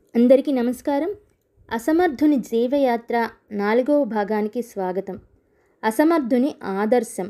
అందరికీ నమస్కారం అసమర్థుని జీవయాత్ర నాలుగవ భాగానికి స్వాగతం అసమర్థుని ఆదర్శం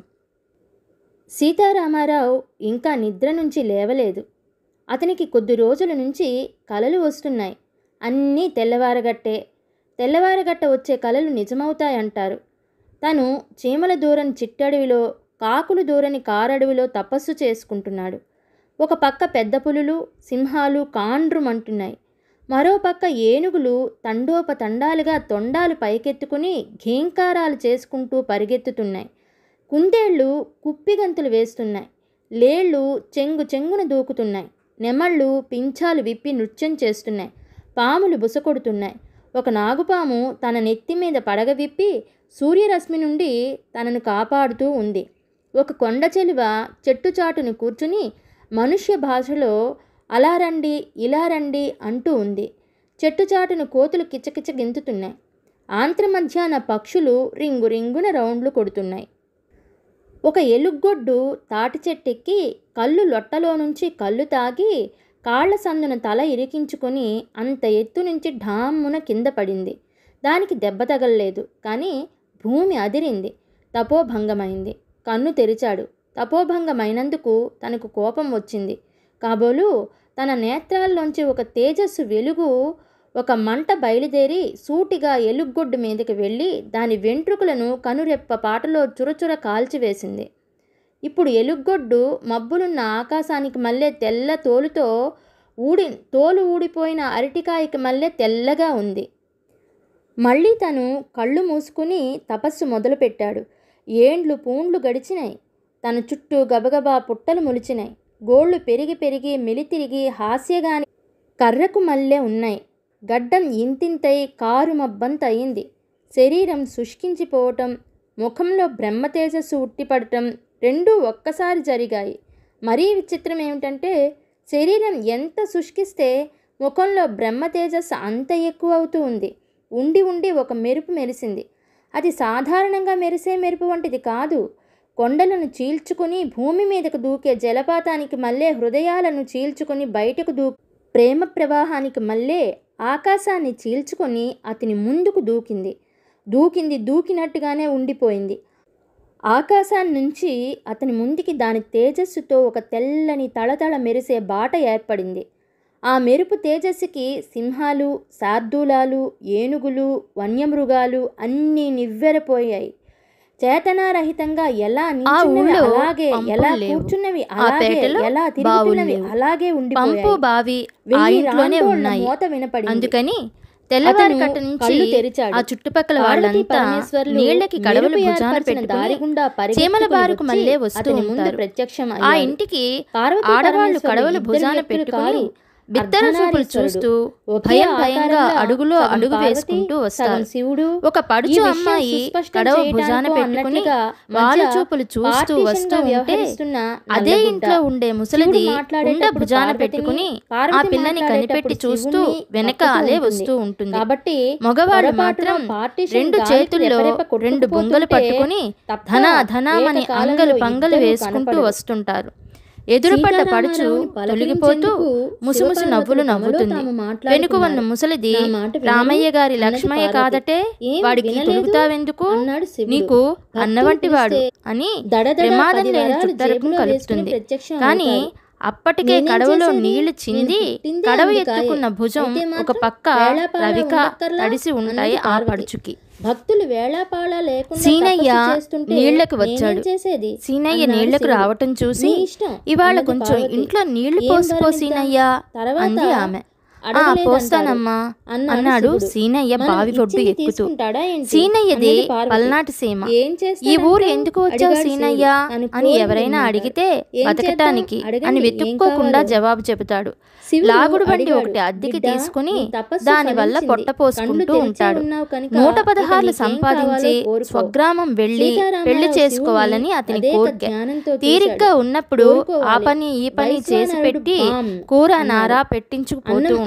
సీతారామారావు ఇంకా నిద్ర నుంచి లేవలేదు అతనికి కొద్ది రోజుల నుంచి కలలు వస్తున్నాయి అన్నీ తెల్లవారగట్టే తెల్లవారగట్ట వచ్చే కలలు నిజమవుతాయంటారు తను చీమల దూరని చిట్టడవిలో కాకులు దూరని కారడవిలో తపస్సు చేసుకుంటున్నాడు ఒక పక్క పెద్ద పులులు సింహాలు కాండ్రుమంటున్నాయి మరో పక్క ఏనుగులు తండోపతండాలుగా తొండాలు పైకెత్తుకుని ఘేంకారాలు చేసుకుంటూ పరిగెత్తుతున్నాయి కుందేళ్ళు కుప్పిగంతులు వేస్తున్నాయి లేళ్ళు చెంగు చెంగున దూకుతున్నాయి నెమళ్ళు పింఛాలు విప్పి నృత్యం చేస్తున్నాయి పాములు బుసకొడుతున్నాయి ఒక నాగుపాము తన నెత్తి మీద పడగ విప్పి సూర్యరశ్మి నుండి తనను కాపాడుతూ ఉంది ఒక కొండ చెలువ చెట్టుచాటును కూర్చుని మనుష్య భాషలో అలా రండి ఇలా రండి అంటూ ఉంది చెట్టుచాటును కోతులు కిచకిచ గెంతుతున్నాయి ఆంధ్ర మధ్యాహ్న పక్షులు రింగు రింగున రౌండ్లు కొడుతున్నాయి ఒక ఎలుగ్గొడ్డు తాటి చెట్టెక్కి కళ్ళు లొట్టలో నుంచి కళ్ళు తాగి కాళ్ల సందున తల ఇరికించుకొని అంత ఎత్తు నుంచి ఢామ్మున కింద పడింది దానికి దెబ్బ తగలలేదు కానీ భూమి అదిరింది తపోభంగమైంది కన్ను తెరిచాడు తపోభంగమైనందుకు తనకు కోపం వచ్చింది కాబోలు తన నేత్రాల్లోంచి ఒక తేజస్సు వెలుగు ఒక మంట బయలుదేరి సూటిగా ఎలుగ్గొడ్డు మీదకి వెళ్ళి దాని వెంట్రుకలను కనురెప్ప పాటలో చురచుర కాల్చివేసింది ఇప్పుడు ఎలుగ్గొడ్డు మబ్బులున్న ఆకాశానికి మళ్ళీ తెల్ల తోలుతో ఊడి తోలు ఊడిపోయిన అరటికాయకి మళ్ళీ తెల్లగా ఉంది మళ్ళీ తను కళ్ళు మూసుకుని తపస్సు మొదలుపెట్టాడు ఏండ్లు పూండ్లు గడిచినాయి తన చుట్టూ గబగబా పుట్టలు మొలిచినాయి గోళ్ళు పెరిగి పెరిగి మెలితిరిగి హాస్యగాని కర్రకు మల్లె ఉన్నాయి గడ్డం ఇంతింతై కారు మబ్బంత అయింది శరీరం శుష్కించిపోవటం ముఖంలో బ్రహ్మ తేజస్సు ఉట్టిపడటం రెండూ ఒక్కసారి జరిగాయి మరీ విచిత్రం ఏమిటంటే శరీరం ఎంత శుష్కిస్తే ముఖంలో బ్రహ్మ తేజస్సు అంత ఎక్కువ అవుతూ ఉంది ఉండి ఉండి ఒక మెరుపు మెరిసింది అది సాధారణంగా మెరిసే మెరుపు వంటిది కాదు కొండలను చీల్చుకుని భూమి మీదకు దూకే జలపాతానికి మళ్ళీ హృదయాలను చీల్చుకుని బయటకు దూ ప్రేమ ప్రవాహానికి మళ్ళీ ఆకాశాన్ని చీల్చుకొని అతని ముందుకు దూకింది దూకింది దూకినట్టుగానే ఉండిపోయింది ఆకాశాన్ని నుంచి అతని ముందుకి దాని తేజస్సుతో ఒక తెల్లని తళతళ మెరిసే బాట ఏర్పడింది ఆ మెరుపు తేజస్సుకి సింహాలు శార్దూలాలు ఏనుగులు వన్యమృగాలు అన్నీ నివ్వెరపోయాయి చేతనారహితంగా ఎలా నిల్చున్నవి ఊళ్ళో అలాగే పంపులు ఎలా లేవు. కూర్చున్నవి ఆ అలాగే పేటలో ఎలా బావులు తిరుగుతున్నవి లేవు. అలాగే పంపు ఉండిపోయాయి బావి ఆ వెయ్యి ఇంట్లోనే రాందోళ్ల ఉన్నాయి మోత వినపడింది అందుకని తెల్లవారి అతను కట్ట నుంచి కళ్ళు తెరిచాడు. ఆ చుట్టుపక్కల పార్వతీ వాళ్ళంతా పరమేశ్వర్లు నీళ్ళకి కడవలు మెరుపు భుజాన ఏర్పరిచిన దారి పెట్టుకుని గుండా చీమల పరిగెత్తుకుని బారుకు వచ్చి మళ్ళీ వస్తూ అతని ముందు ఉంటారు. ప్రత్యక్షం ఆ అయ్యాడు. ఇంటికి పార్వతీ ఆడవాళ్ళు పరమేశ్వరులు కడవలు ఇద్దరు భుజాన వ్యక్తులు పెట్టుకుని కారు. బిత్తర చూపులు అర్ధనారీశ్వరుడు. చూస్తూ ఒకే భయం భయంగా ఆకారంగా అడుగులో సగం అడుగు పార్వతి, వేసుకుంటూ సగం వస్తారు శివుడు ఒక ఈ పడుచు విషయం అమ్మాయి సుస్పష్టం కడవ చేయడానికో భుజాన పెట్టుకుని అన్నట్లుగా వాళ్ళ మధ్య చూపులు చూస్తూ పార్టీషన్గా వస్తూ ఉంటే వ్యవహరిస్తున్న అదే నల్లగుడ్డ. ఇంట్లో ఉండే ముసలిది శివుడు మాట్లాడేటప్పుడు ఉండ భుజాన పార్వతిని, పెట్టుకుని ఆ పార్వతి పిల్లని మాట్లాడేటప్పుడు కనిపెట్టి చూస్తూ శివుణ్ణి వెనకాలే నక్కుతూ వస్తూ ఉంటుంది కాబట్టి మగవాళ్ళు పొరపాటున మాత్రం పార్టీషన్ రెండు గాలికి చేతుల్లో రెపరెప రెండు బొంగలు కొట్టుకుపోతుంటే పట్టుకుని తప్ప ధన ధనామని ఏకకాలంలో అంగలు పంగలు ఇద్దరూ వేసుకుంటూ కనపడరు. వస్తుంటారు ఎదురుపడ్డ పడుచు సీతారామారావుని తొలగిపోతూ పలకరించేందుకు ముసుముసు శివపార్వతులు నవ్వులు తమలో నవ్వుతుంది తాము మాట్లాడుకున్నారు. వెనుక ఉన్న ముసలిది నా మాట వినరు రామయ్య గారి అన్నది లక్ష్మయ్య పార్వతి. కాదటే ఏం వాడికి వినలేదు? తొలుగుతావెందుకు అన్నాడు శివుడు. నీకు అన్నవంటి వాడు పిలిస్తే అని దడదడ ప్రమాదం పది లేని వరాలు చుట్టరకం జేబులో వేసుకుని కలుపుతుంది ప్రత్యక్షం కానీ అవుతారు. అప్పటికే నేనేం కడవలో చేసేది? నీళ్లు నేను చింది పుట్టిందే కడవ అందుకాయే. ఎత్తుకున్న భుజం అయితే ఒక మాత్రం పక్క వేళాపాళా రవిక ఉండక్కర్లా తడిసి ఉంటాయి అన్నది ఆ పార్వతి. పడుచుకి భక్తులు వేళాపాళా లేకుండా సీనయ్య తపస్సు చేస్తుంటే నీళ్లకు నేనేం వచ్చాడు చేసేది సీనయ్య అన్నాడు నీళ్లకు శివుడు. రావటం చూసి నీ ఇష్టం ఇవాళ అన్నది కొంచెం పార్వతి. ఇంట్లో నీళ్లు ఏం పోసిపో భరణిద్దాం? సీనయ్య తర్వాత అంది ఆమె ఆ అడగలేదంటాడు. పోస్తానమ్మా అన్నాడు అన్నాడు శివుడు. సీనయ్య మనం బావి ఒడ్డు ఇచ్చింది ఎక్కుతూ తీసుకుంటాడా ఏంటి? సీనయ్యది అన్నది పార్వతి. పల్నాటి సీమ ఏం ఈ చేస్తాడంటావ్? ఊరు ఎందుకు వచ్చావు అడిగాడు సీనయ్య శివుడు. తను అని కోరి ఎవరైనా విన్నాడు. అడిగితే ఏం బతకటానికి చేద్దాం? అడగండి, అని ఏం వెతుక్కోకుండా కావాలో? జవాబు చెబుతాడు శివుడు లాగుడు బండి అడిగాడు, ఒకటి అద్దెకి "బిడ్డా, తీసుకుని నీ తపస్సు దాని వల్ల ఫలించింది. పొట్ట పోసుకుంటూ కళ్ళు తెరిచే ఉంటాడు ఉన్నావు కనుక నూట ఇక పదహార్లు నీకేం సంపాదించి కావాలో కోరుకో. స్వగ్రామం వెళ్ళి సీతారామరావు పెళ్లి శివుణ్ణి చేసుకోవాలని అతని అదేక కోరిక జ్ఞానంతో తీరిగ్గా చూశాడు. ఉన్నప్పుడు ఆ కోరుకోవాలి. పని ఈ పని చేసి వైశ్వానరుడు పెట్టి బామ్ కూర అన్నాడు. నారా పెట్టించుకుపోతూ అన్నం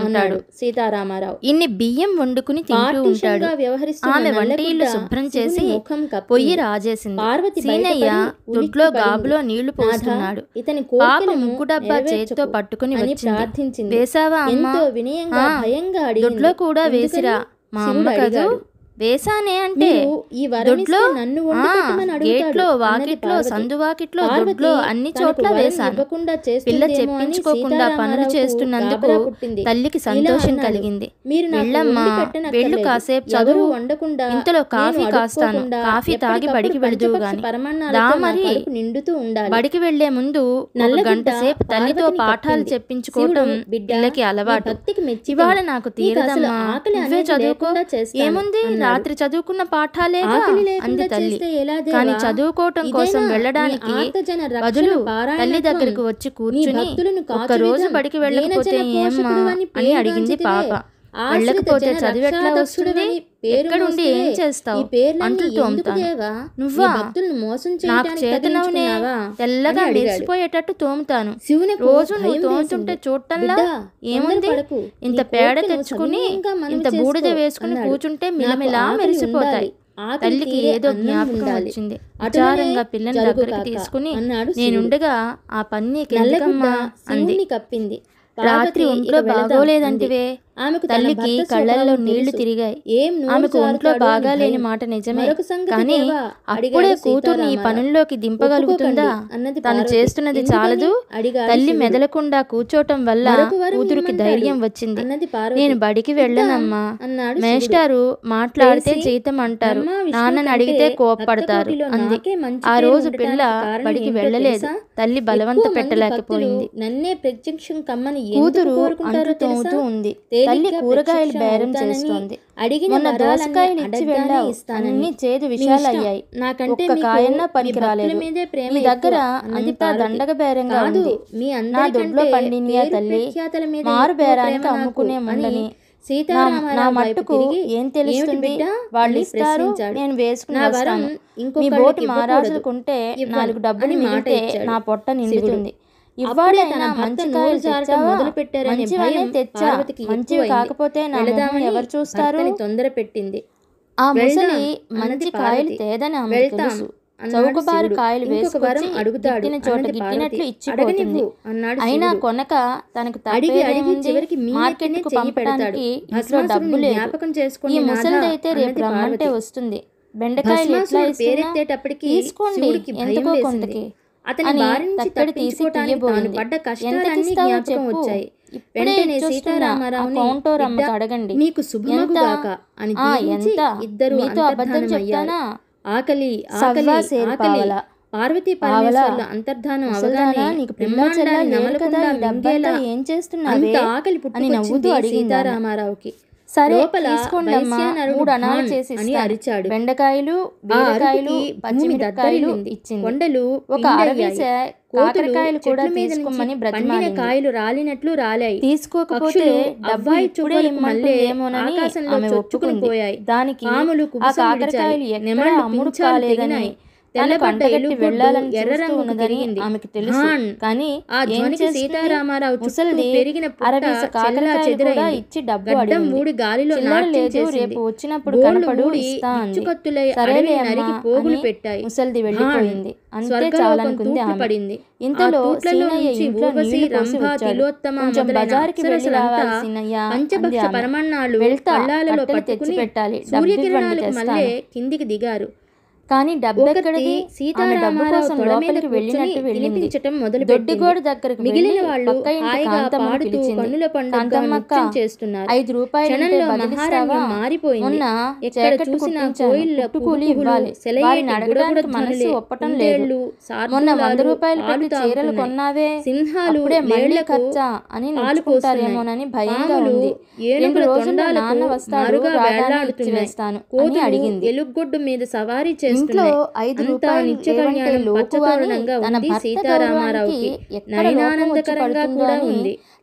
ఉంటాడు అన్నాడు సీతారామారావు ఇన్ని బియ్యం వండుకుని తింటూ ఉంటాడు పార్టీషన్గా వ్యవహరిస్తున్న ఆమె వంట నల్లగుడ్డ ఇల్లు శుభ్రం శివుని చేసి ముఖం కప్పింది. పొయ్యి రాజేసింది పార్వతి సీనయ్య బయటపడి దొడ్లో ఉలిక్కిపడింది. గాబులో నీళ్లు నాథ, పోస్తున్నాడు ఇతని పాప కోరికలను ముగ్గు డబ్బా చేతితో నెరవేర్చకు పట్టుకుని అని వచ్చింది ప్రార్థించింది వేసావా అమ్మా ఎంతో వినయంగా ఆ, భయంగా అడిగింది దొడ్లో కూడా ఎందుకని? వేసిరా మా శివుడు అమ్మ కదూ అడిగాడు. వేసానే అంటే మీరు ఈ వరం ఇస్తే దొడ్లో నన్ను ఆ, వండి పెట్టమని అడుగుతాడు గేట్లో అన్నది వాకిట్లో పార్వతి. సందువాకిట్లో పార్వతి దొడ్లో అన్ని తనకు చోట్ల వరం వేశాను ఇవ్వకుండా పిల్ల చేస్తుందేమో అని చెప్పించుకోకుండా పనులు సీతారామారావుకు చేస్తున్నందుకు గాబరా పుట్టింది. తల్లికి ఇలా సంతోషం అన్నాడు, కలిగింది మీరు నాకు వెళ్ళమ్మా వండి పెట్టనక్కర్లేదు. వెళ్ళు కాసేపు ఎవరూ చదువు వండకుండా ఇంతలో కాఫీ నేను కాస్తాను అడుక్కోకుండా కాఫీ తాగి ఎప్పటికప్పుడు బడికి వెళుదువు పంచపక్షి గాని పరమాన్నాలతో దా నా మరి కడుపు నిండుతూ ఉండాలి బడికి వెళ్లే ముందు ఒక నల్లగుడ్డ గంట సేపు తల్లితో పార్వతిని పాఠాలు కప్పింది. చెప్పించుకోవటం శివుడు, బిడ్డ, పిల్లకి నీ అలవాటు భక్తికి మెచ్చి ఇవాళ నాకు నీకు అసలు తీరదమ్మా ఆకలి నువ్వే అనేది చదువుకో లేకుండా చేస్తాను ఏముంది అన్నాడు. రాత్రి చదువుకున్న పాఠాలేగా ఆకలి అంది లేకుండా తల్లి చేస్తే ఎలా దేవా? కానీ చదువుకోవటం కోసం ఇదేనా వెళ్ళడానికి నీ ఆర్తజన రక్షణ బదులు పారాయణత్వం? తల్లి దగ్గరకు వచ్చి నీ కూర్చుని భక్తులను ఒక్క కాచు రోజు విధం, బడికి వెళ్ళకపోతే దీనజన ఏమ్మా పోషకుడు అని అని పేరు అడిగింది గాంచితివే. పాప ఆశ్రిత వెళ్ళకపోతే జన చదివి ఎట్లా రక్షాదక్షుడు వస్తుంది అని పేరు ఎక్కడుండి ఏం మోస్తువే. చేస్తావు ఈ పేర్లన్నీ అంట్లు ఎందుకు తోముతాను దేవా? నువ్వా నీ భక్తులను మోసం నాకు చేయడానికి చేతనవునే తగిలించుకున్నావా? తెల్లగా అని అడిగాడు. మెరిసిపోయేటట్టు తోముతాను శివునికి రోజు నువ్వు భయం తోముతుంటే వేసింది. చూడటంలా బిడ్డా, ఏముంది తొందరపడకు. ఇంత నీ పేడ కోరికను తెచ్చుకుని సవినయంగా మనవి ఇంత బూడిద చేసుకో వేసుకుని అన్నాడు. కూర్చుంటే నాకు మిలమిలా ఆకలి మెరిసిపోతాయి ఉండాలి. ఆకలి తల్లికి తీరే ఏదో అన్నం జ్ఞాపకం ఉండాలి. వచ్చింది అటులనే విచారంగా పిల్లని జరుగు దగ్గరికి కాక తీసుకుని అన్నాడు శివుడు. నేనుండగా ఆ పని నల్లగుడ్డ నీకెందుకమ్మా అంది శివుణ్ణి కప్పింది రాత్రి పార్వతి ఒంట్లో ఇక వెళదాం బాగోలేదంటివే అంది. ఆమెకు తన తల్లికి భర్త కళ్ళల్లో స్వభావం నీళ్లు తెలుసు. తిరిగాయి ఏం నోరు ఆమెకు ఒంట్లో జారుతాడో అని బాగాలేని భయం. మాట నిజమే మరొక సంగతి కానీ దేవా, అప్పుడే అడిగాడు కూతుర్ని ఈ సీతారామారావు. పనుల్లోకి దింపగలుగుతుందా ఒప్పుకోకండి అన్నది తను పార్వతి. చేస్తున్నది ఎందుకని? చాలదు అడిగాడు తల్లి శివుడు. మెదలకుండా కూర్చోటం వల్ల మరొక వరం కూతురికి ఇమ్మంటాడు ధైర్యం వచ్చింది అన్నది పార్వతి. నేను బడికి వెళ్ళనమ్మా అన్నాడు శివుడు. మేస్టారు మాట్లాడితే తెలిసి జీతం అంటారు బ్రహ్మ, విష్ణు నాన్నని కంటే అడిగితే కోప్పడతారు రక్తకోటిలో అంది నాకే మంచి ఆ పేరు రోజు ఉండటానికి పిల్ల కారణం బడికి ఏంటో వెళ్ళలేదు తెలుసా? తల్లి బలవంత ఎక్కువ మంది పెట్టలేకపోయింది భక్తులు నన్నే ప్రత్యక్షం కమ్మని ఎందుకు కూతురు కోరుకుంటారో అంటు తోముతూ తెలుసా? ఉంది తేలిగ్గా తల్లి కూరగాయలు ప్రత్యక్షం బేరం అవుతానని చేస్తోంది అడిగిన మొన్న వరాలన్నీ దోసకాయలు ఇచ్చి అడగ్గానే వెళ్ళావు ఇస్తానని. అన్ని చేదు మీ విషయాలు ఇష్టం. అయ్యాయి నాకంటే ఒక్క మీకు కాయన్నా మీ పనికి భక్తుల రాలేదు మీదే ప్రేమ మీ దగ్గర ఎక్కువ అన్నది అంతా పార్వతి. దండగ బేరంగా కాదు ఉంది మీ నా అందరికంటే దొడ్లో పండినయా పేరు తల్లి ప్రఖ్యాతల మీద మారు ఎక్కువ బేరానికి ప్రేమ నాకు అమ్ముకునే అని ముందని నా సీతారామారావు నా వైపు మట్టుకు తిరిగి, ఏం "ఏమిటి తెలుస్తుంది బిడ్డ?" వాళ్ళు అని ఇస్తారు ప్రశ్నించాడు. నేను వేసుకుని నా వరం వస్తాను మీ ఇంకొకళ్ళకి బోటి ఇవ్వకూడదు. మహారాజులకుంటే ఇవ్వను నాలుగు డబ్బులు అని మాట మిగిలితే ఇచ్చాడు నా పొట్ట నిండుతుంది అప్పుడే ఇవ్వాడైనా తన భర్త మంచి నోరు కాయలు జారటం తెచ్చావా మొదలుపెట్టారనే మంచివనే భయం తెచ్చా పార్వతికి మంచివి ఎక్కువైంది. కాకపోతే నా మొహం వెళదామని ఎవరు చూస్తారు భర్తని తొందర పెట్టింది ఆ వెళ్దాం ముసలి అన్నది మంచి పార్వతి. కాయలు తేదని ఆమెకు వెళ్తాం తెలుసు అన్నాడు చౌకబారు శివుడు. కాయలు ఇంకొక వరం వేసుకొచ్చి అడుగుతాడు గిట్టిన చోట అన్నది గిట్టినట్లు పార్వతి. ఇచ్చిపోతుంది అడగనివ్వు అన్నాడు అయినా శివుడు. కొనక తనకు అడిగి అడిగి తప్పేదేముంది చివరికి మీ మార్కెట్ నెత్తినే కు చెయ్యి పెడతాడు పంపడానికి ఇంట్లో భస్మాసురుని డబ్బు లేదు జ్ఞాపకం చేసుకోండి ఈ నాథా ముసలిదైతే రేపు అన్నది రమ్మంటే పార్వతి. వస్తుంది బెండకాయలు ఎట్లా భస్మాసురుడు ఇస్తున్నా పేరెత్తేటప్పటికి తీసుకోండి శివుడికి భయం ఎంతకో వేసింది. కొంతకి అతని అని బారి నుంచి తక్కడి తీసి తప్పించుకోవటానికి తాను తీయబోయింది పడ్డ ఎంతకి కష్టాలన్నీ ఇస్తావో జ్ఞాపకం చెప్పు వచ్చాయి ఇప్పుడే వెంటనే ఇచ్చొస్తున్నా ఆ సీతారామారావుని కౌంటర్ "బిడ్డ, అమ్మకు అడగండి మీకు శుభమగుగాక అని ఆ దీవించి ఎంత ఇద్దరు మీతో అబద్ధం అంతర్ధానమయ్యారు చెప్తానా ఆకలి సవ్వా ఆకలి సేరు ఆకలి పావలా. పార్వతీ పావలా. పరమేశ్వర్ల అంతర్ధానం ముసల్దానా అవగానే నీకు పిల్ల చెల్ల బ్రహ్మాండాన్ని లేరు కదా నమలకుండా ఈ డబ్బంతా మింగేలా ఏం చేస్తున్నావే అంత ఆకలి అని నవ్వుతూ పుట్టుకొచ్చింది అడిగింది ఆమె. సీతారామారావుకి సరే లోపల తీసుకోండమ్మా వైశ్యానరుడు మూడు అనాలు భాన్ చేసి అని ఇస్తాను. అరిచాడు. బెండకాయలు ఆ బీరకాయలు అరుపుకి భూమి పచ్చిమిరపకాయలు దద్దరిల్లింది. ఇచ్చింది కొండలు ఒక పిండయ్యాయి. అరవీసే కోతులు కాకరకాయలు కూడా చెట్ల మీద తీసుకోమని నుంచి పండిన బ్రతిమాలింది కాయలు రాలినట్లు రాలాయి తీసుకోకపోతే పక్షులు డబ్బు అవ్వాయి ఇప్పుడే చువ్వలకు మళ్ళీ ఇమ్మంటుందేమోనని ఆకాశంలో ఆమె చొచ్చుకుని ఒప్పుకుంది పోయాయి. దానికి పాములు ఆ కుబుసం కాకరకాయలు విడిచాయి. ఎక్కడ నెమళ్ళు అమ్ముడు పింఛాలు కాలేదని తెగినాయి. తనకు తెల్లబడ్డ అంటగట్టి ఎలుగుగొడ్డు వెళ్ళాలని ఎర్ర చూస్తూ రంగుకు ఉన్నదని తిరిగింది. ఆమెకు తెలుసు భాన్! కానీ ఆ ఏం ధ్వనికి చేస్తుంది? సీతారామారావు చుట్టూ ముసలిది పెరిగిన పుట్ట అరవీస చెల్లా కాకరకాయలు కూడా చెదురైంది. ఇచ్చి డబ్బు గడ్డం అడిగింది ఊడి గాలిలో చిల్లర నాట్యం లేదు చేసింది. రేపు వచ్చినప్పుడు గోళ్ళు కనపడు ఊడి ఇస్తా అంది ఇచ్చుకత్తులై సరేలే అడవిని అమ్మా నరికి పోగులు అని పెట్టాయి. ముసలిది వెళ్ళిపోయింది అంతే స్వర్గలోకం చాలనుకుంది తూట్లు ఆమె పడింది. ఇంతలో ఆ తూట్లలో సీనయ్య నుంచి ఇంట్లో ఊర్వశి, నీళ్లు పోసి రంభ, వచ్చాడు తిలోత్తమ కొంచెం మొదలైన బజారుకి వెళ్ళి అప్సరసలంతా రావాలి సీనయ్య అంది పంచభక్ష ఆమె. పరమాన్నాలు వెళ్తా పళ్ళాలలో కట్టెలు తెచ్చి పట్టుకుని పెట్టాలి డబ్బు ఇవ్వండి సూర్యకిరణాలకు మళ్ళీ తెస్తాను కిందికి దిగారు కానీ డబ్బు ఒకటి ఎక్కడిది ఆమె డబ్బు సీతారామారావు కోసం తొడ మీద లోపలికి వెళ్ళినట్టు కూర్చుని వెళ్ళింది తినిపించటం మొదలు దొడ్డిగోడ దగ్గరకు మిగిలిన వెళ్ళి వాళ్ళు పక్క ఇంటి హాయిగా కాంతమ్మని పాడుతూ పిలిచింది. కన్నుల పండుగ కాంతమ్మక్క, నృత్యం చేస్తున్నారు ఐదు రూపాయలు ఉంటే క్షణంలో బదిలిస్తావా మహారణ్యం మారిపోయింది మొన్న ఎక్కడ చీకటి చూసినా కుట్టించాను. కోయిళ్ళ పుట్టుకూలి కుహుకుహులు, ఇవ్వాలి సెలయేటి వారిని అడగడానికి గుడగుడ మనసు ధ్వనులే, ఒప్పటం లేదు కుందేళ్ళు, మొన్న వంద శార్దూలాలు రూపాయలు పాలు పెట్టి చీరలు తాగుతున్నాయి. కొన్నావే సింహాలు అప్పుడే మళ్ళీ లేళ్లకు ఖర్చా అని పాలు నొచ్చుకుంటారేమోనని భయంగా పాములు ఉంది రెండు ఏనుగుల రోజుల్లో తొండాలకు నాన్న వస్తాడు మారుగా రాగానే ఇచ్చి వేలాడుతున్నాయి. వేస్తాను అని కోతులు అడిగింది ఎలుగొడ్డు మీద సవారీ ఇంట్లో చేస్తున్నాయి ఐదు అంతా రూపాయలు నిత్య లేవంటే కళ్యాణం లోకువా అని పచ్చతోరణంగా తన ఉంది భర్త సీతారామారావుకి గౌరవానికి ఎక్కడ లోపం వచ్చి నయనానందకరంగా పడుతుందో కూడా అని ఉంది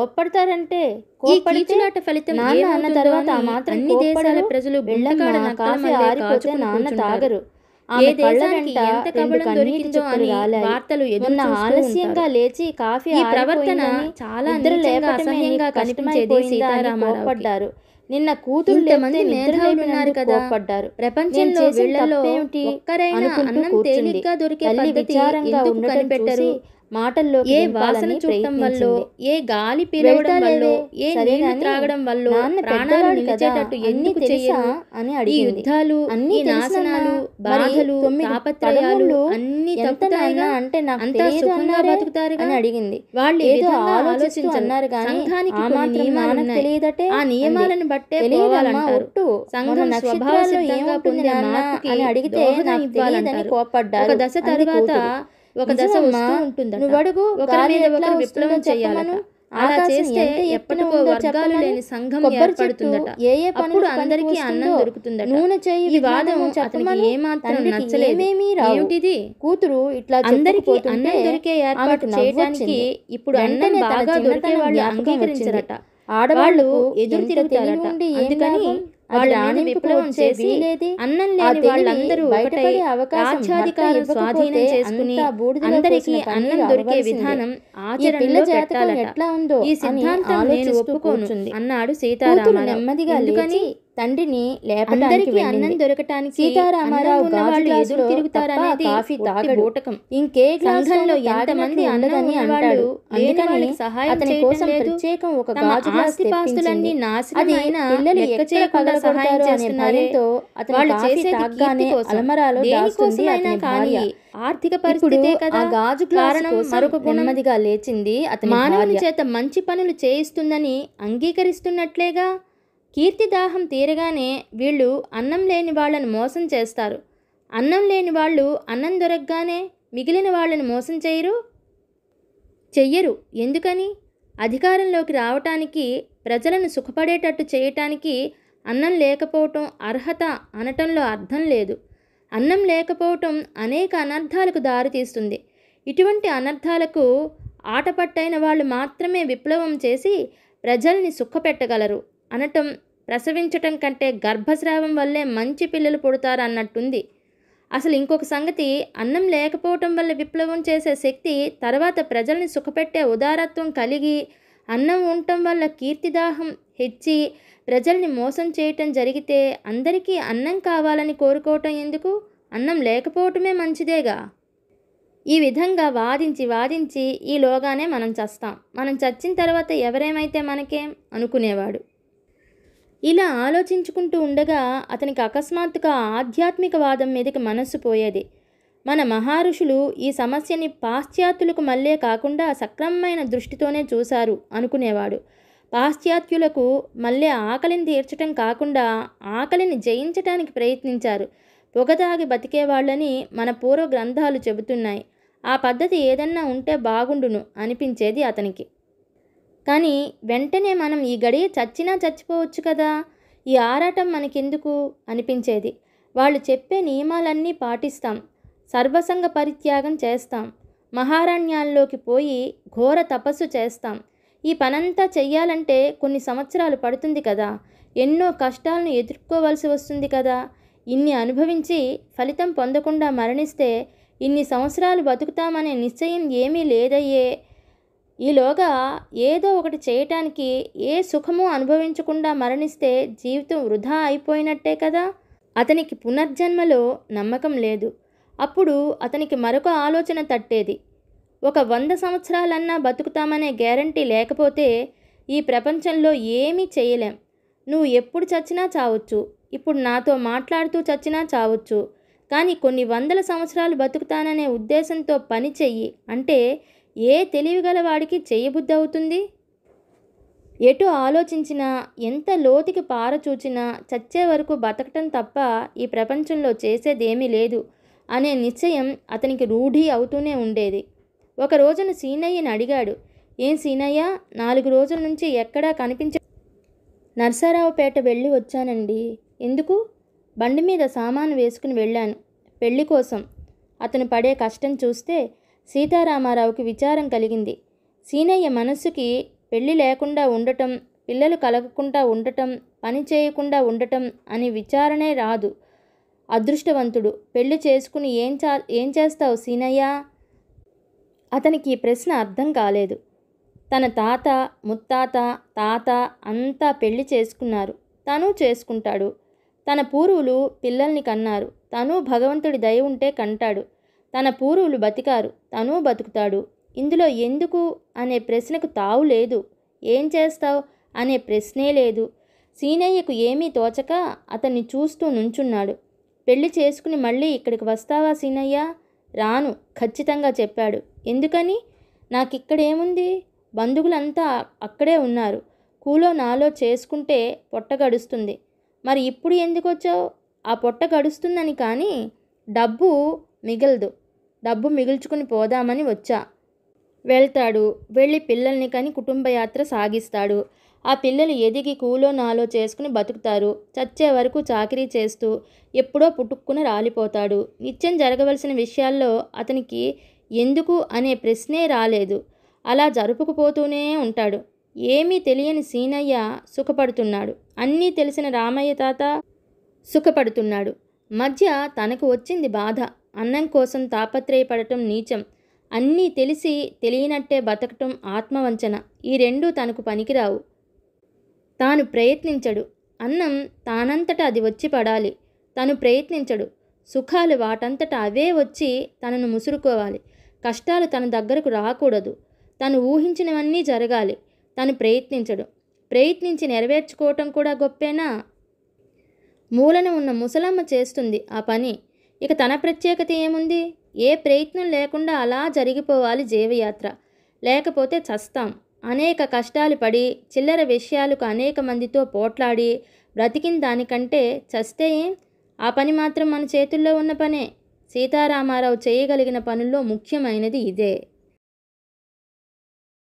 కోప్పడతారంటే ఈ కోప్పడితే కీచులాట ఫలితం నాన్న అన్న ఏమవుతుందో తర్వాత ఆ అని మాత్రం అన్ని దేశాల కోప్పడరు. ప్రజలు వెళ్ళమ్మా గుంటకాడ నక్కల కాఫీ మల్లె ఆరిపోతే కాచుకుని నాన్న కూర్చుంటారు. తాగరు ఆమె ఏ కళ్ళ దేశానికి వెంట ఎంత రెండు కబళం కన్నీటి దొరికిందో చుక్కలు అని రాలాయి. వార్తలు ఎదురు మొన్న చూస్తూ ఆలస్యంగా ఉంటారు. లేచి కాఫీ ఈ ప్రవర్తన ఆరిపోయిందని చాలా నిద్ర నీచంగా, లేపటమే అసహ్యంగా నీకు కనిపించేది కష్టమైపోయిందా అని సీతారామారావుకి. కోప్పడ్డారు నిన్న కూతురు ఇంతమంది లేపితే నిద్ర మేధావులు ఉన్నారు లేపినందుకు కదా. కోప్పడ్డారు ప్రపంచంలో నేను చేసిన వీళ్ళలో తప్పేమిటి ఒక్కరైనా అనుకుంటూ అన్నం కూర్చుంది. తేలిగ్గా దొరికే తల్లి పద్ధతి విచారంగా ఎందుకు ఉండటం కనిపెట్టరు చూసి మాటల్లోకి ఏ దింపాలని వాసన చూడటం వల్ల ప్రయత్నించింది. ఏ గాలి పీలవడం వల్ల వెళ్తాలేవే, ఏ సరే నీళ్లు గాని త్రాగడం వల్ల నాన్న ప్రాణాలు పెద్దవాడు కదా, నిలిచేటట్టు అన్నీ ఎందుకు తెలుసా చెయ్యరు అని ఈ అడిగింది యుద్ధాలు అన్నీ ఈ తెలుసమ్మా. నాశనాలు మరి బాధలు తొమ్మిది తాపత్రయాలు పదమూడు అన్ని ఎంత తప్పుతాయిగా నాన్న అంటే నాకు అంతా తెలియదు సుఖంగా అన్నారే బతుకుతారుగా అని అడిగింది వాళ్ళు ఈ ఏదో విధంగా ఆలోచిస్తూ ఆలోచించరు. అన్నారు కానీ సంఘానికి ఆ కొన్ని మాత్రం నియమాలు నాన్నకు ఉన్నాయి. తెలియదటే ఆ అంది. నియమాలను బట్టే తెలియదమ్మా పోవాలంటారు ఒట్టు సంఘం మన స్వభావ నక్షత్రాల్లో సిద్ధంగా ఏముంటుంది పొందే నాన్న మార్పుకి అని అడిగితే దోహదం నాకు తెలియదని ఇవ్వాలంటారు. కోప్పడ్డారు ఒక దశ అంది తర్వాత కూతురు. ఒక దశ నిజమమ్మా, వస్తూ ఉంటుందట నువ్వు అడుగు ఒకరి గాలి మీద ఎట్లా ఒకరు వస్తుందో విప్లవం చేయాలట చెప్పమను. అలా ఆకాశం చేస్తే ఎంత ఎత్తున ఎప్పటికో ఉందో వర్గాలు చెప్పమను. లేని సంఘం కొబ్బరి చెట్టు ఏర్పడుతుందట ఏ ఏ అప్పుడు పనులకు అందరికీ పనికి అన్నం వస్తుందో, దొరుకుతుందట నూనె చేయి ఈ వాదం విధానము అతనికి చెప్పమను. ఏమాత్రం తండ్రికి నచ్చలేదు ఏమేమీ రావు. ఏమిటిది కూతురు ఇట్లా అందరికీ చెప్పుకుపోతుంటే అన్నం దొరికే ఏర్పాటు ఆమెకు నవ్వు చేయడానికి వచ్చింది. ఇప్పుడు అన్నం వెంటనే తన బాగా చిన్నతనం దొరికే వాళ్ళు జ్ఞాపకం అంగీకరించరట వచ్చింది. ఆడవాళ్ళు ఎదురు ఎంత తిరుగుతారట తెలివి ఉండి ఏం అందుకని లాభం? అది వాళ్ళ మీద రాణింపుకు విప్లవం వచ్చే చేసి వీలేది? అన్నం ఆ లేని తెలివి వాళ్ళందరూ ఒకటై బయటపడే అవకాశం రాజ్యాధికారం భర్త స్వాధీనం ఇవ్వకపోతే చేసుకుని అంతా బూడిదలో అందరికీ పోసిన అన్నం పన్నీరు దొరికే అవ్వాల్సిందే. విధానం ఈ పిల్ల ఆచరణలో జాతకం పెట్టాలట ఎట్లా ఉందో ఈ అని సిద్ధాంతం నేను ఆలోచిస్తూ ఒప్పుకోను కూర్చుంది. అన్నాడు కూతురు సీతారామారావు నెమ్మదిగా ఎందుకని లేచి తండ్రిని లేపడానికి అందరికీ అన్నం వెళ్ళింది. దొరకటానికి సీతారామారావు అన్నం ఉన్న గాజు వాళ్ళు ఎదురు గ్లాసులో తిరుగుతారనేది తప్ప కాఫీ ఒట్టి తాగడు. బూటకం ఇంకే గ్లాసులోనూ సంఘంలో తాగినట్లు ఎంతమంది అన్నం ఉండదని ఉన్నవాళ్ళు అంటాడు లేని అందుకని వాళ్ళకి సహాయం అతని చేయటం కోసం లేదు. ప్రత్యేకం ఒక తమ గాజు గ్లాస్ ఆస్తిపాస్తులన్నీ తెప్పించింది. నాశనం అది అయినా పిల్లలు లెక్క ఎక్కడ చేయకుండా సహాయం పగలగొడతారో అనే చేస్తున్నారే. భయంతో అతను వాళ్ళు కాఫీ చేసేది తాగ్గానే కీర్తి కోసం. అలమరాలో దాస్తుంది దేనికోసమైనా అతని కానీ భార్య ఆర్థిక ఇప్పుడు పరిస్థితే ఆ కదా గాజు గ్లాసు కారణం కోసం మరొక గుణం నెమ్మదిగా లేచింది అతని మానవుని భార్య. చేత మంచి పనులు చేయిస్తుందని అంగీకరిస్తున్నట్లేగా కీర్తిదాహం తీరగానే వీళ్ళు అన్నం లేని వాళ్ళని మోసం చేస్తారు అన్నం లేని వాళ్ళు అన్నం దొరకగానే మిగిలిన వాళ్ళని మోసం చేయరు చెయ్యరు ఎందుకని అధికారంలోకి రావటానికి ప్రజలను సుఖపడేటట్టు చేయటానికి అన్నం లేకపోవటం అర్హత అనటంలో అర్థం లేదు అన్నం లేకపోవటం అనేక అనర్థాలకు దారితీస్తుంది ఇటువంటి అనర్థాలకు ఆటపట్టైన వాళ్ళు మాత్రమే విప్లవం చేసి ప్రజల్ని సుఖపెట్టగలరు అనటం ప్రసవించటం కంటే గర్భస్రావం వల్లే మంచి పిల్లలు పుడతారన్నట్టుంది అసలు ఇంకొక సంగతి అన్నం లేకపోవటం వల్ల విప్లవం చేసే శక్తి తర్వాత ప్రజల్ని సుఖపెట్టే ఉదారత్వం కలిగి అన్నం ఉండటం వల్ల కీర్తిదాహం హెచ్చి ప్రజల్ని మోసం చేయటం జరిగితే అందరికీ అన్నం కావాలని కోరుకోవటం ఎందుకు అన్నం లేకపోవటమే మంచిదేగా ఈ విధంగా వాదించి వాదించి ఈలోగానే మనం చస్తాం మనం చచ్చిన తర్వాత ఎవరేమైతే మనకేం అనుకునేవాడు ఇలా ఆలోచించుకుంటూ ఉండగా అతనికి అకస్మాత్తుగా ఆధ్యాత్మికవాదం మీదకి మనస్సు పోయేది మన మహారుషులు ఈ సమస్యని పాశ్చాత్యులకు మళ్ళే కాకుండా సక్రమమైన దృష్టితోనే చూశారు అనుకునేవాడు పాశ్చాత్యులకు మళ్ళీ ఆకలిని తీర్చటం కాకుండా ఆకలిని జయించటానికి ప్రయత్నించారు పొగతాగి బతికేవాళ్ళని మన పూర్వ గ్రంథాలు చెబుతున్నాయి ఆ పద్ధతి ఏదన్నా ఉంటే బాగుండును అనిపించేది అతనికి కానీ వెంటనే మనం ఈ గడియ చచ్చినా చచ్చిపోవచ్చు కదా ఈ ఆరాటం మనకెందుకు అనిపించేది వాళ్ళు చెప్పే నియమాలన్నీ పాటిస్తాం సర్వసంగ పరిత్యాగం చేస్తాం మహారణ్యాల్లోకి పోయి ఘోర తపస్సు చేస్తాం ఈ పనంతా చెయ్యాలంటే కొన్ని సంవత్సరాలు పడుతుంది కదా ఎన్నో కష్టాలను ఎదుర్కోవలసి వస్తుంది కదా ఇన్ని అనుభవించి ఫలితం పొందకుండా మరణిస్తే ఇన్ని సంవత్సరాలు బతుకుతామనే నిశ్చయం ఏమీ లేదయ్యే ఈలోగా ఏదో ఒకటి చేయటానికి ఏ సుఖమూ అనుభవించకుండా మరణిస్తే జీవితం వృధా అయిపోయినట్టే కదా అతనికి పునర్జన్మలో నమ్మకం లేదు అప్పుడు అతనికి మరొక ఆలోచన తట్టేది ఒక వంద సంవత్సరాలన్నా బతుకుతామనే గ్యారంటీ లేకపోతే ఈ ప్రపంచంలో ఏమీ చేయలేం నువ్వు ఎప్పుడు చచ్చినా చావచ్చు ఇప్పుడు నాతో మాట్లాడుతూ చచ్చినా చావచ్చు కానీ కొన్ని వందల సంవత్సరాలు బతుకుతాననే ఉద్దేశంతో పని చెయ్యి అంటే ఏ తెలివిగల వాడికి చేయబుద్ధి అవుతుంది ఎటు ఆలోచించినా ఎంత లోతుకి పారచూచినా చచ్చే వరకు బతకటం తప్ప ఈ ప్రపంచంలో చేసేదేమీ లేదు అనే నిశ్చయం అతనికి రూఢి అవుతూనే ఉండేది ఒక రోజున సీనయ్యని అడిగాడు ఏం సీనయ్య నాలుగు రోజుల నుంచి ఎక్కడా కనిపించ నర్సారావుపేట వెళ్ళి వచ్చానండి ఎందుకు బండి మీద సామాను వేసుకుని వెళ్ళాను పెళ్లి కోసం అతను పడే కష్టం చూస్తే సీతారామారావుకి విచారం కలిగింది సీనయ్య మనస్సుకి పెళ్లి లేకుండా ఉండటం పిల్లలు కలగకుండా ఉండటం పని చేయకుండా ఉండటం అని విచారణే రాదు అదృష్టవంతుడు పెళ్లి చేసుకుని ఏం చా ఏం చేస్తావు సీనయ్య అతనికి ఈ ప్రశ్న అర్థం కాలేదు తన తాత ముత్తాత తాత అంతా పెళ్లి చేసుకున్నారు తను చేసుకుంటాడు తన పూర్వులు పిల్లల్ని కన్నారు తను భగవంతుడి దయ ఉంటే కంటాడు తన పూర్వులు బతికారు తను బతుకుతాడు ఇందులో ఎందుకు అనే ప్రశ్నకు తావు లేదు ఏం చేస్తావు అనే ప్రశ్నే లేదు సీనయ్యకు ఏమీ తోచక అతన్ని చూస్తూ నుంచున్నాడు పెళ్లి చేసుకుని మళ్ళీ ఇక్కడికి వస్తావా సీనయ్య రాను ఖచ్చితంగా చెప్పాడు ఎందుకని నాకిక్కడేముంది బంధువులంతా అక్కడే ఉన్నారు కూలో నాలో చేసుకుంటే పొట్ట గడుస్తుంది మరి ఇప్పుడు ఎందుకు వచ్చావు ఆ పొట్ట గడుస్తుందని కానీ డబ్బు మిగలదు డబ్బు మిగుల్చుకుని పోదామని వచ్చా వెళ్తాడు వెళ్ళి పిల్లల్ని కని కుటుంబ యాత్ర సాగిస్తాడు ఆ పిల్లలు ఎదిగి కూలో నాలో చేసుకుని బతుకుతారు చచ్చే వరకు చాకరీ చేస్తూ ఎప్పుడో పుట్టుక్కున రాలిపోతాడు నిత్యం జరగవలసిన విషయాల్లో అతనికి ఎందుకు అనే ప్రశ్నే రాలేదు అలా జరుపుకుపోతూనే ఉంటాడు ఏమీ తెలియని సీనయ్య సుఖపడుతున్నాడు అన్నీ తెలిసిన రామయ్య తాత సుఖపడుతున్నాడు మధ్య తనకు వచ్చింది బాధ అన్నం కోసం తాపత్రయపడటం నీచం అన్నీ తెలిసి తెలియనట్టే బతకటం ఆత్మవంచన ఈ రెండూ తనకు పనికిరావు తాను ప్రయత్నించడు అన్నం తానంతట అది వచ్చి పడాలి తను ప్రయత్నించడు సుఖాలు వాటంతట అవే వచ్చి తనను ముసురుకోవాలి కష్టాలు తన దగ్గరకు రాకూడదు తను ఊహించినవన్నీ జరగాలి తను ప్రయత్నించడు ప్రయత్నించి నెరవేర్చుకోవటం కూడా గొప్పేనా మూలన ఉన్న ముసలమ్మ చేస్తుంది ఆ పని ఇక తన ప్రత్యేకత ఏముంది ఏ ప్రయత్నం లేకుండా అలా జరిగిపోవాలి జీవయాత్ర లేకపోతే చస్తాం అనేక కష్టాలు పడి చిల్లర విషయాలకు అనేక మందితో పోట్లాడి బ్రతికిన దానికంటే చస్తే ఏం ఆ పని మాత్రం మన చేతుల్లో ఉన్న పనే సీతారామారావు చేయగలిగిన పనుల్లో ముఖ్యమైనది ఇదే